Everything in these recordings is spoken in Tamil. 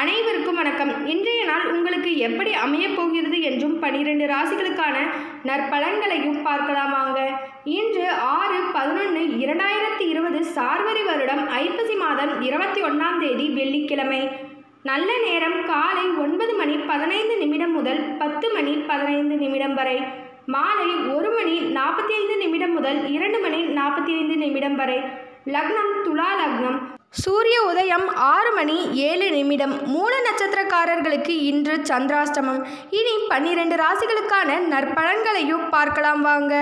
அனைவருக்கும் வணக்கம் இன்றைய நாள் உங்களுக்கு எப்படி அமையப் போகிறது என்றும் பனிரெண்டு ராசிகளுக்கான நற்பலன்களையும் பார்க்கலாம் வாங்க இன்று ஆறு பதினொன்று இரண்டாயிரத்தி இருபது சார்வரி வருடம் ஐப்பசி மாதம் இருபத்தி ஒன்றாம் தேதி வெள்ளிக்கிழமை நல்ல நேரம் காலை ஒன்பது மணி பதினைந்து நிமிடம் முதல் பத்து மணி பதினைந்து நிமிடம் வரை மாலை ஒரு மணி நாற்பத்தி ஐந்து நிமிடம் முதல் இரண்டு மணி நாற்பத்தி ஐந்து நிமிடம் வரை லக்னம் துலா லக்னம் சூரிய உதயம் ஆறு மணி ஏழு நிமிடம் மூல நட்சத்திரக்காரர்களுக்கு இன்று சந்திராஷ்டமம் இனி பன்னிரண்டு ராசிகளுக்கான நற்பலன்களையும் பார்க்கலாம் வாங்க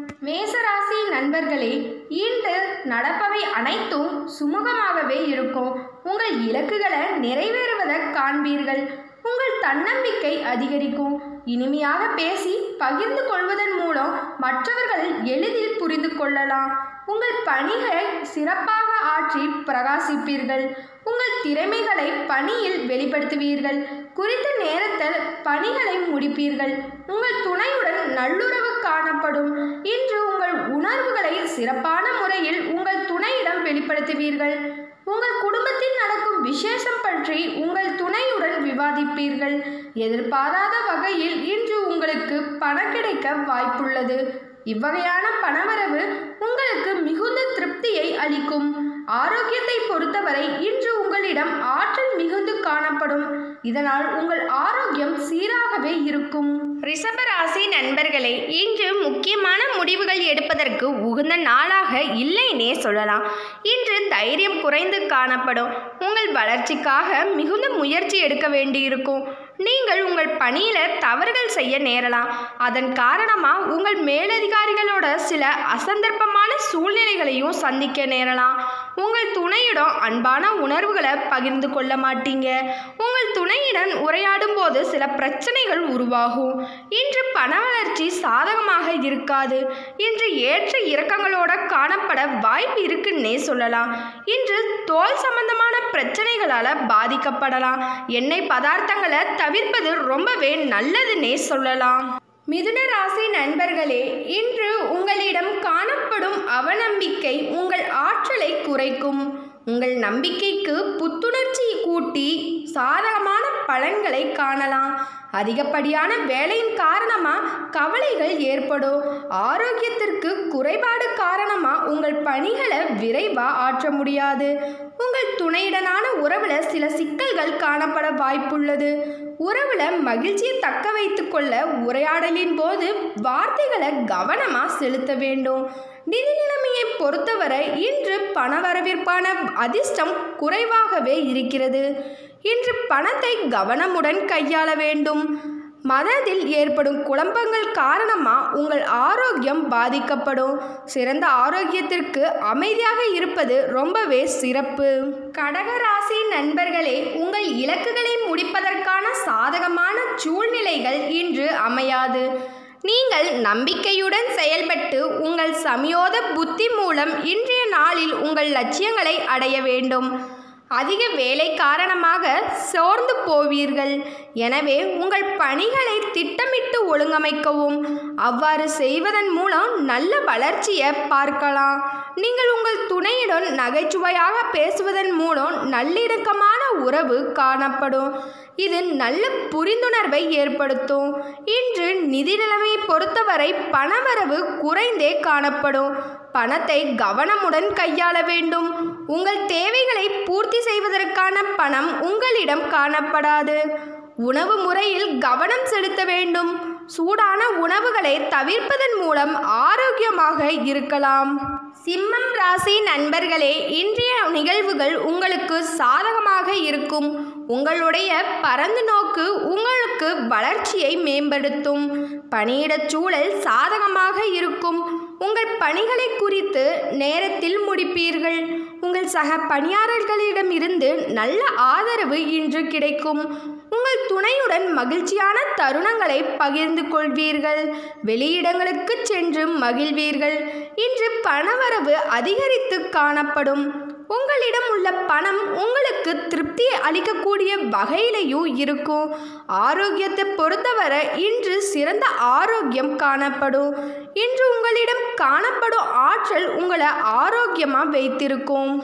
மேசராசி நண்பர்களே இன்று நடப்பவை அனைத்தும் சுமூகமாகவே இருக்கும் உங்கள் இலக்குகளை நிறைவேறுவதை காண்பீர்கள் உங்கள் தன்னம்பிக்கை அதிகரிக்கும் இனிமையாக பேசி பகிர்ந்து கொள்வதன் மூலம் மற்றவர்கள் எளிதில் புரிந்து கொள்ளலாம் உங்கள் பணிகளை சிறப்பாக ஆற்றி பிரகாசிப்பீர்கள் உங்கள் திறமைகளை பணியில் வெளிப்படுத்துவீர்கள் குறித்த நேரத்தில் பணிகளை முடிப்பீர்கள் உங்கள் துணையுடன் நல்லுறவு காணப்படும் இன்று உங்கள் உணர்வுகளை சிறப்பான முறையில் உங்கள் துணையிடம் வெளிப்படுத்துவீர்கள் உங்கள் குடும்பத்தில் நடக்கும் விசேஷம் பற்றி உங்கள் துணையுடன் விவாதிப்பீர்கள் எதிர்பாராத வகையில் இன்று உங்களுக்கு பணம் கிடைக்க வாய்ப்புள்ளது இவ்வகையான பணவரவு உங்களுக்கு மிகுந்த திருப்தியை அளிக்கும் ஆரோக்கியத்தை பொறுத்தவரை இன்று உங்களிடம் ஆற்றல் மிகுந்து காணப்படும் இதனால் உங்கள் ஆரோக்கியம் சீராகவே இருக்கும் ரிஷபராசி நண்பர்களே இன்று முக்கியமான முடிவுகள் எடுப்பதற்கு உகந்த நாளாக இல்லைன்னே சொல்லலாம் இன்று தைரியம் குறைந்து காணப்படும் உங்கள் வளர்ச்சிக்காக மிகுந்த முயற்சி எடுக்க வேண்டியிருக்கும் நீங்கள் உங்கள் பணியில் தவறுகள் செய்ய நேரலாம் அதன் காரணமாக உங்கள் மேலதிகாரிகளோட சில அசந்தர்ப்பமான சூழ்நிலைகளையும் சந்திக்க நேரலாம் உங்கள் துணையிடம் அன்பான உணர்வுகளை பகிர்ந்து கொள்ள மாட்டீங்க உங்கள் துணையுடன் உரையாடும் போது சில பிரச்சனைகள் உருவாகும் இன்று பண வளர்ச்சி சாதகமாக இருக்காது இன்று ஏற்ற இறக்கங்களோட காணப்பட வாய்ப்பு இருக்குன்னே சொல்லலாம் இன்று தோல் சம்பந்தமான பிரச்சனைகளால் பாதிக்கப்படலாம் எண்ணெய் பதார்த்தங்களை தவிர்ப்பது ரொம்பவே நல்லதுன்னே சொல்லலாம் மிதுன ராசி நண்பர்களே இன்று உங்களிடம் காணப்படும் அவநம்பிக்கை உங்கள் ஆற்றலை குறைக்கும் உங்கள் நம்பிக்கைக்கு புத்துணர்ச்சி கூட்டி சாதகமான பலன்களை காணலாம் அதிகப்படியான வேலையின் காரணமாக கவலைகள் ஏற்படும் ஆரோக்கியத்திற்கு குறைபாடு காரணமாக உங்கள் பணிகளை விரைவாக ஆற்ற முடியாது உங்கள் துணையுடனான உறவில் சில சிக்கல்கள் காணப்பட வாய்ப்புள்ளது உறவில் மகிழ்ச்சியை தக்க வைத்து கொள்ள உரையாடலின் போது வார்த்தைகளை கவனமாக செலுத்த வேண்டும் நிதி நிலைமையை பொறுத்தவரை இன்று பணவரவிற்கான அதிர்ஷ்டம் குறைவாகவே இருக்கிறது இன்று பணத்தை கவனமுடன் கையாள வேண்டும் மனதில் ஏற்படும் குழப்பங்கள் காரணமாக உங்கள் ஆரோக்கியம் பாதிக்கப்படும் சிறந்த ஆரோக்கியத்திற்கு அமைதியாக இருப்பது ரொம்பவே சிறப்பு கடகராசி நண்பர்களே உங்கள் இலக்குகளை முடிப்பதற்கான சாதகமான சூழ்நிலைகள் இன்று அமையாது நீங்கள் நம்பிக்கையுடன் செயல்பட்டு உங்கள் சமயோத புத்தி மூலம் இன்றைய நாளில் உங்கள் லட்சியங்களை அடைய வேண்டும் அதிக வேலை காரணமாக சோர்ந்து போவீர்கள் எனவே உங்கள் பணிகளை திட்டமிட்டு ஒழுங்கமைக்கவும் அவ்வாறு செய்வதன் மூலம் நல்ல வளர்ச்சியை பார்க்கலாம் நீங்கள் உங்கள் துணையுடன் நகைச்சுவையாக பேசுவதன் மூலம் நல்லிணக்கமான உறவு காணப்படும் இது நல்ல புரிந்துணர்வை ஏற்படுத்தும் இன்று நிதி நிலைமையை பொறுத்தவரை பணவரவு குறைந்தே காணப்படும் பணத்தை கவனமுடன் கையாள வேண்டும் உங்கள் தேவைகளை பூர்த்தி செய்வதற்கான பணம் உங்களிடம் காணப்படாது உணவு முறையில் கவனம் செலுத்த வேண்டும் சூடான உணவுகளை தவிர்ப்பதன் மூலம் ஆரோக்கியமாக இருக்கலாம் சிம்மம் ராசி நண்பர்களே இன்றைய நிகழ்வுகள் உங்களுக்கு சாதகமாக இருக்கும் உங்களுடைய பரந்து நோக்கு உங்களுக்கு வளர்ச்சியை மேம்படுத்தும் பணியிடச் சூழல் சாதகமாக இருக்கும் உங்கள் பணிகளை குறித்து நேரத்தில் முடிப்பீர்கள் உங்கள் சக பணியாளர்களிடமிருந்து நல்ல ஆதரவு இன்று கிடைக்கும் உங்கள் துணையுடன் மகிழ்ச்சியான தருணங்களை பகிர்ந்து கொள்வீர்கள் வெளியிடங்களுக்கு சென்று மகிழ்வீர்கள் இன்று பணவரவு அதிகரித்து காணப்படும் உங்களிடம் உள்ள பணம் உங்களுக்கு திருப்தியை அளிக்கக்கூடிய வகையிலையும் இருக்கும் ஆரோக்கியத்தை பொறுத்தவரை இன்று சிறந்த ஆரோக்கியம் காணப்படும் இன்று உங்களிடம் காணப்படும் ஆற்றல் உங்களை ஆரோக்கியமாக வைத்திருக்கும்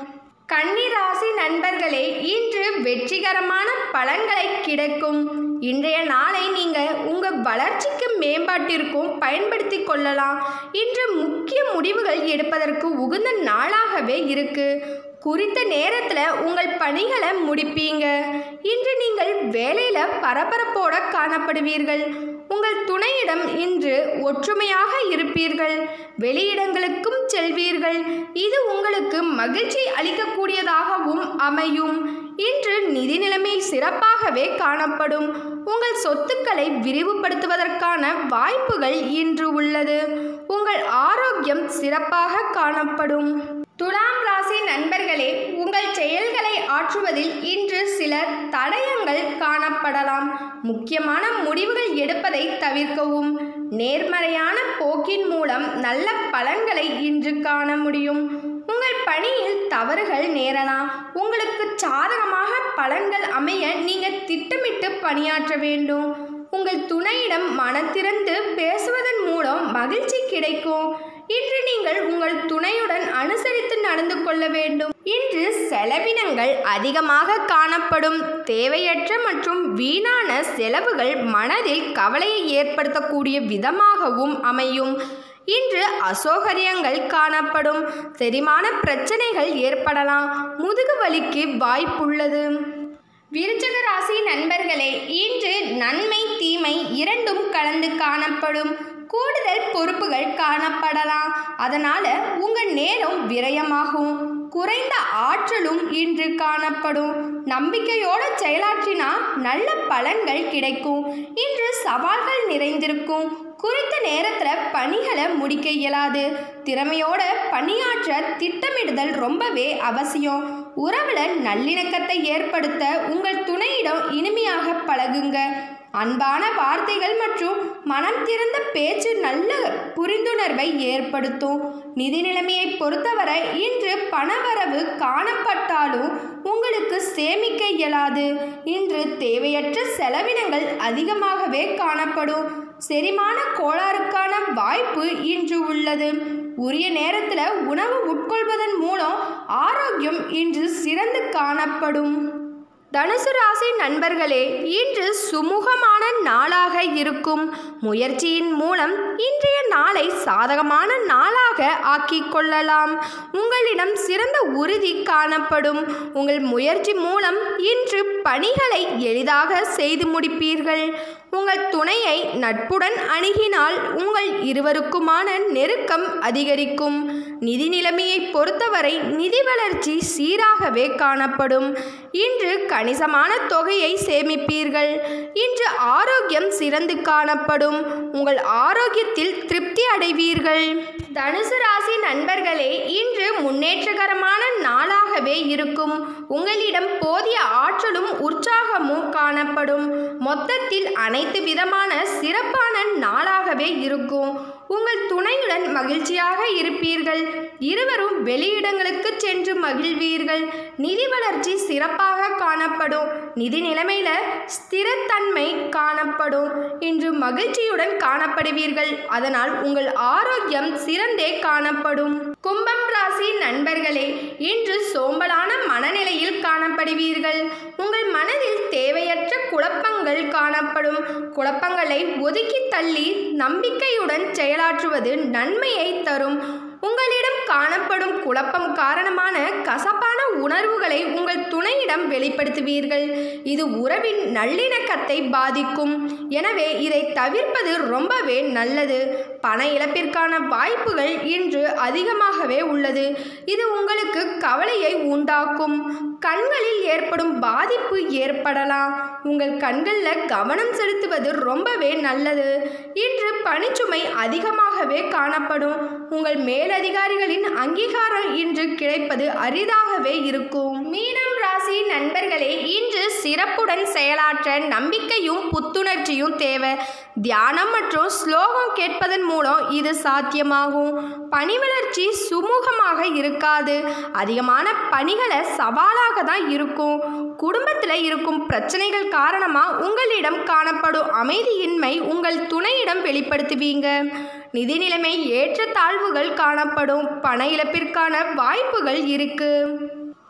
கன்னிராசி நண்பர்களே இன்று வெற்றிகரமான பலன்களை கிடைக்கும் இன்றைய நாளை நீங்கள் உங்கள் வளர்ச்சிக்கு மேம்பாட்டிற்கும் பயன்படுத்தி கொள்ளலாம் இன்று முக்கிய முடிவுகள் எடுப்பதற்கு உகந்த நாளாகவே இருக்கு குறித்த நேரத்தில் உங்கள் பணிகளை முடிப்பீங்க இன்று நீங்கள் வேலையில் பரபரப்போட காணப்படுவீர்கள் உங்கள் துணையிடம் இன்று ஒற்றுமையாக இருப்பீர்கள் வெளியிடங்களுக்கும் செல்வீர்கள் இது உங்களுக்கு மகிழ்ச்சி அளிக்கக்கூடியதாகவும் அமையும் இன்று நிதி நிலைமை சிறப்பாகவே காணப்படும் உங்கள் சொத்துக்களை விரிவுபடுத்துவதற்கான வாய்ப்புகள் இன்று உள்ளது உங்கள் ஆரோக்கியம் சிறப்பாக காணப்படும் துலாம் ராசி நண்பர்களே உங்கள் செயல்களை ஆற்றுவதில் இன்று சில தடயங்கள் காணப்படலாம் முக்கியமான முடிவுகள் எடுப்பதை தவிர்க்கவும் நேர்மறையான போக்கின் மூலம் நல்ல பலன்களை இன்று காண முடியும் உங்கள் பணியில் தவறுகள் நேரலாம் உங்களுக்கு சாதகமாக பலன்கள் அமைய நீங்கள் திட்டமிட்டு பணியாற்ற வேண்டும் உங்கள் துணையிடம் மனத்திறந்து பேசுவதன் மூலம் மகிழ்ச்சி கிடைக்கும் இன்று நீங்கள் உங்கள் துணையுடன் அனுசரித்து நடந்து கொள்ள வேண்டும் இன்று செலவினங்கள் அதிகமாக காணப்படும் தேவையற்ற மற்றும் வீணான செலவுகள் மனதில் கவலையை ஏற்படுத்தக்கூடிய விதமாகவும் அமையும் இன்று அசௌகரியங்கள் காணப்படும் செரிமான பிரச்சனைகள் ஏற்படலாம் முதுகு வலிக்கு வாய்ப்புள்ளது விருச்சக ராசி நண்பர்களே இன்று நன்மை தீமை இரண்டும் கலந்து காணப்படும் கூடுதல் பொறுப்புகள் காணப்படலாம் அதனால உங்க நேரம் விரயமாகும் குறைந்த ஆற்றலும் இன்று காணப்படும் நம்பிக்கையோடு செயலாற்றினா நல்ல பலன்கள் கிடைக்கும் இன்று சவால்கள் நிறைந்திருக்கும் குறித்த நேரத்தில் பணிகளை முடிக்க இயலாது திறமையோட பணியாற்ற திட்டமிடுதல் ரொம்பவே அவசியம் உறவில் நல்லிணக்கத்தை ஏற்படுத்த உங்கள் துணையிடம் இனிமையாக பழகுங்க அன்பான வார்த்தைகள் மற்றும் மனம் திறந்த பேச்சு நல்ல புரிந்துணர்வை ஏற்படுத்தும் நிதி நிலைமையை பொறுத்தவரை இன்று பணவரவு காணப்பட்டாலும் உங்களுக்கு சேமிக்க இயலாது இன்று தேவையற்ற செலவினங்கள் அதிகமாகவே காணப்படும் செரிமான கோளாறுக்கான வாய்ப்பு இன்று உள்ளது உரிய நேரத்தில் உணவு உட்கொள்வதன் மூலம் ஆரோக்கியம் இன்று சிறந்து காணப்படும் தனுசு ராசி நண்பர்களே இன்று சுமூகமான நாளாக இருக்கும் முயற்சியின் மூலம் இன்றைய நாளை சாதகமான நாளாக ஆக்கிக் கொள்ளலாம் உங்களிடம் சிறந்த உறுதி காணப்படும் உங்கள் முயற்சி மூலம் இன்று பணிகளை எளிதாக செய்து முடிப்பீர்கள் உங்கள் துணையை நட்புடன் அணுகினால் உங்கள் இருவருக்குமான நெருக்கம் அதிகரிக்கும் நிதி நிலைமையை பொறுத்தவரை நிதி வளர்ச்சி சீராகவே காணப்படும் இன்று கணிசமான தொகையை சேமிப்பீர்கள் இன்று ஆரோக்கியம் சிறந்து காணப்படும் உங்கள் ஆரோக்கியத்தில் திருப்தி அடைவீர்கள் தனுசு ராசி நண்பர்களே இன்று முன்னேற்றகரமான நாளாகவே இருக்கும் உங்களிடம் போதிய ஆற்றலும் உற்சாகமும் காணப்படும் மொத்தத்தில் அனைத்து விதமான சிறப்பான நாளாகவே இருக்கும் உங்கள் துணையுடன் மகிழ்ச்சியாக இருப்பீர்கள் இருவரும் வெளியிடங்களுக்கு சென்று மகிழ்வீர்கள் நிதி வளர்ச்சி சிறப்பாக காணப்படும் நிதி நிலைமையில ஸ்திரத்தன்மை காணப்படும் இன்று மகிழ்ச்சியுடன் காணப்படுவீர்கள் அதனால் உங்கள் ஆரோக்கியம் சிறந்தே காணப்படும் கும்பம் ராசி நண்பர்களே இன்று சோம்பலான மனநிலையில் காணப்படுவீர்கள் உங்கள் மனதில் தேவையற்ற குழப்பங்கள் காணப்படும் குழப்பங்களை ஒதுக்கி தள்ளி நம்பிக்கையுடன் செயலாற்றுவது நன்மையை தரும் உங்களிடம் காணப்படும் குழப்பம் காரணமான கசப்பான உணர்வுகளை உங்கள் துணையிடம் வெளிப்படுத்துவீர்கள் இது உறவின் நல்லிணக்கத்தை பாதிக்கும் எனவே இதை தவிர்ப்பது ரொம்பவே நல்லது பண இழப்பிற்கான வாய்ப்புகள் இன்று அதிகமாகவே உள்ளது இது உங்களுக்கு கவலையை உண்டாக்கும் கண்களில் ஏற்படும் பாதிப்பு ஏற்படலாம் உங்கள் கண்களில் கவனம் செலுத்துவது ரொம்பவே நல்லது இன்று பணிச்சுமை அதிகமாகவே காணப்படும் உங்கள் மேலதிகாரிகளின் அங்கீகாரம் இன்று கிடைப்பது அரிதாகவே இருக்கும் மீனம் ராசி நண்பர்களே இன்று சிறப்புடன் செயலாற்ற நம்பிக்கையும் புத்துணர்ச்சியும் தேவை தியானம் மற்றும் ஸ்லோகம் கேட்பதன் மூலம் இது சாத்தியமாகும் பணி வளர்ச்சி சுமூகமாக இருக்காது அதிகமான பணிகளை சவாலாக தான் இருக்கும் குடும்பத்தில் இருக்கும் பிரச்சனைகள் காரணமாக உங்களிடம் காணப்படும் அமைதியின்மை உங்கள் துணையிடம் வெளிப்படுத்துவீங்க நிதி நிலைமை ஏற்றத்தாழ்வுகள் காணப்படும் பண இழப்பிற்கான வாய்ப்புகள் இருக்கு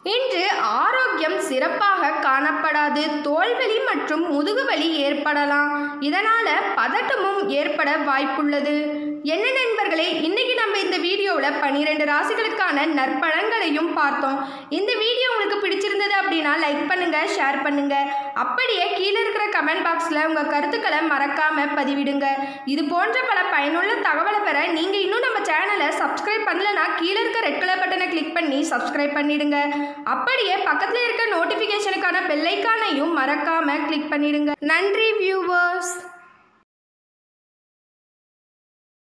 இன்று ஆரோக்கியம் சிறப்பாக காணப்படாது தோல்வலி மற்றும் முதுகுவலி ஏற்படலாம் இதனால பதட்டமும் ஏற்பட வாய்ப்புள்ளது என்ன நண்பர்களே இன்னைக்கு நம்ம இந்த வீடியோவில் பன்னிரெண்டு ராசிகளுக்கான நற்பலன்களையும் பார்த்தோம் இந்த வீடியோ உங்களுக்கு பிடிச்சிருந்தது அப்படின்னா லைக் பண்ணுங்க ஷேர் பண்ணுங்க அப்படியே கீழே இருக்கிற கமெண்ட் பாக்ஸில் உங்கள் கருத்துக்களை மறக்காம பதிவிடுங்க இது போன்ற பல பயனுள்ள தகவலை பெற நீங்கள் இன்னும் நம்ம சேனலை சப்ஸ்கிரைப் பண்ணலனா கீழே இருக்க ரெட் கலர் பட்டனை கிளிக் பண்ணி சப்ஸ்கிரைப் பண்ணிடுங்க அப்படியே பக்கத்தில் இருக்க நோட்டிஃபிகேஷனுக்கான பெல்லைக்கானையும் மறக்காம கிளிக் பண்ணிடுங்க நன்றி வியூவர்ஸ்